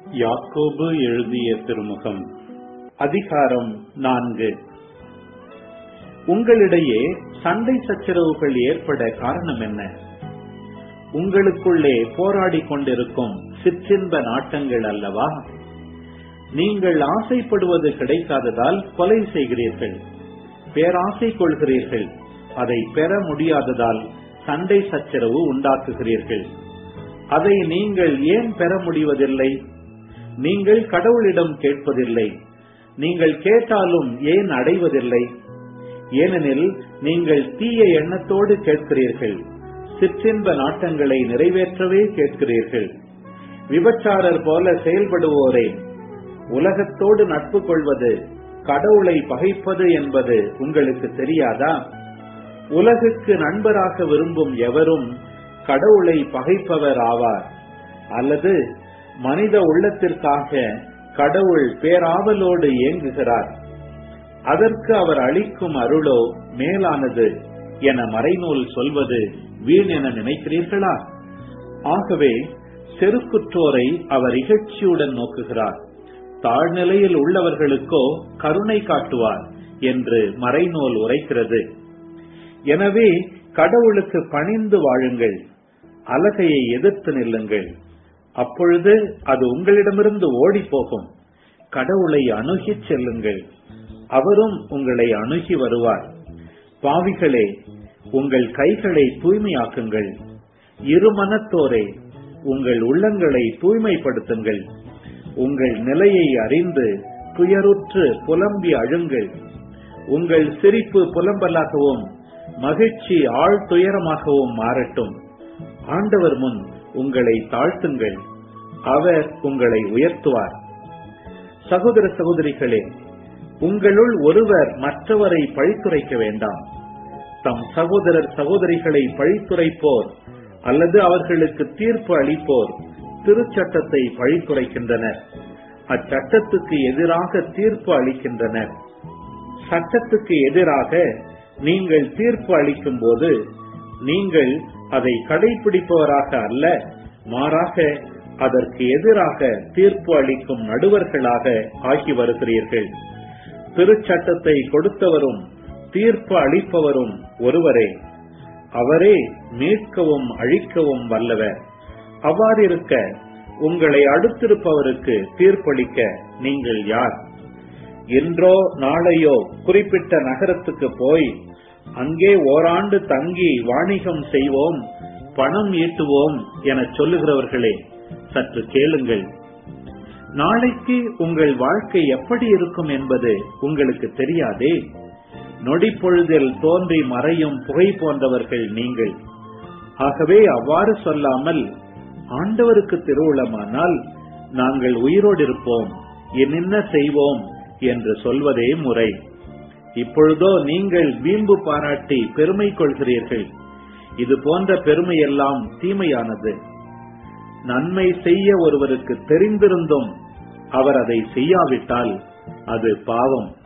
யாக்கோபு எழுதிய திருமுகம் அதிகாரம் நான்கு உங்களிடையே சண்டை சச்சரவுகள் ஏற்பட காரணம் என்ன உங்களுக்குள்ளே போராடிக் கொண்டிருக்கும் சிற்றின்ப நாட்டங்கள் அல்லவா நீங்கள் ஆசைப்படுவது கிடைக்காததால் கொலை செய்கிறீர்கள் பேராசை கொள்கிறீர்கள் அதை பெற முடியாததால் சண்டை சச்சரவு உண்டாக்குகிறீர்கள் அதை நீங்கள் ஏன் பெற முடிவதில்லை நீங்கள் கடவுளிடம் கேட்பதில்லை நீங்கள் கேட்டாலும் ஏன் அடைவதில்லை ஏனெனில் நீங்கள் தீய எண்ணத்தோடு கேட்கிறீர்கள் சிற்றின்ப நாட்டங்களை நிறைவேற்றவே கேட்கிறீர்கள் விபச்சாரர் போல செயல்படுவோரே உலகத்தோடு நட்பு கொள்வது கடவுளை பகைப்பது என்பது உங்களுக்கு தெரியாதா உலகுக்கு நண்பராக விரும்பும் எவரும் கடவுளை பகைப்பவர் ஆவார் அல்லது மனித உள்ளத்திற்காக கடவுள் பேராவலோடு இயங்குகிறார் அதற்கு அவர் அளிக்கும் அருளோ மேலானது என மறைநூல் சொல்வது வீண் என நினைக்கிறீர்களா ஆகவே செருக்குற்றோரை அவர் இகழ்ச்சியுடன் நோக்குகிறார் தாழ்நிலையில் உள்ளவர்களுக்கோ கருணை காட்டுவார் என்று மறைநூல் உரைக்கிறது எனவே கடவுளுக்கு பணிந்து வாழுங்கள் அலகையை எதிர்த்து நில்லுங்கள் அப்பொழுது அது உங்களிடமிருந்து ஓடி போகும் கடவுளை அணுகிச் செல்லுங்கள் அவரும் உங்களை அணுகி வருவார் பாவிகளே உங்கள் கைகளை தூய்மையாக்குங்கள் இருமனத்தோரே உங்கள் உள்ளங்களை தூய்மைப்படுத்துங்கள் உங்கள் நிலையை அறிந்து துயருற்று புலம்பி அழுங்கள் உங்கள் சிரிப்பு புலம்பலாகவும் மகிழ்ச்சி ஆழ் துயரமாகவும் மாறட்டும் ஆண்டவர் முன் உங்களை தாழ்த்துங்கள் அவர் உங்களை உயர்த்துவார் சகோதர சகோதரிகளே உங்களுள் ஒருவர் மற்றவரை பழித்துரைக்க வேண்டாம் தம் சகோதரர் சகோதரிகளை பழித்துரைப்போர் அல்லது அவர்களுக்கு தீர்ப்பு அளிப்போர் திருச்சட்டத்தை பழித்துரைக்கின்றனர் அச்சட்டத்துக்கு எதிராக தீர்ப்பு அளிக்கின்றனர் சட்டத்துக்கு எதிராக நீங்கள் தீர்ப்பு அளிக்கும் போது நீங்கள் அதை கடைபிடிப்பவராக அல்ல மாறாக அதற்கு எதிராக தீர்ப்பு அளிக்கும் நடுவர்களாக ஆகி வருகிறீர்கள் திருச்சட்டத்தை கொடுத்தவரும் தீர்ப்பு அளிப்பவரும் ஒருவரே அவரே மீட்கவும் அழிக்கவும் வல்லவர் அவ்வாறிருக்க உங்களை அடுத்திருப்பவருக்கு தீர்ப்பளிக்க நீங்கள் யார் இன்றோ நாளையோ குறிப்பிட்ட நகரத்துக்கு போய் அங்கே ஓராண்டு தங்கி வாணிகம் செய்வோம் பணம் ஈட்டுவோம் என சொல்லுகிறவர்களே சற்று கேளுங்கள் நாளைக்கு உங்கள் வாழ்க்கை எப்படி இருக்கும் என்பது உங்களுக்கு தெரியாதே நொடிப்பொழுதில் தோன்றி மறையும் புகை போன்றவர்கள் நீங்கள் ஆகவே அவ்வாறு சொல்லாமல் ஆண்டவருக்கு திருவுளமானால் நாங்கள் உயிரோடு இருப்போம் என்னென்ன செய்வோம் என்று சொல்வதே முறை இப்பொழுதோ நீங்கள் வீம்பு பாராட்டி பெருமை கொள்கிறீர்கள் இது போன்ற பெருமையெல்லாம் தீமையானது நன்மை செய்ய ஒருவருக்கு தெரிந்திருந்தும் அவர் அதை செய்யாவிட்டால் அது பாவம்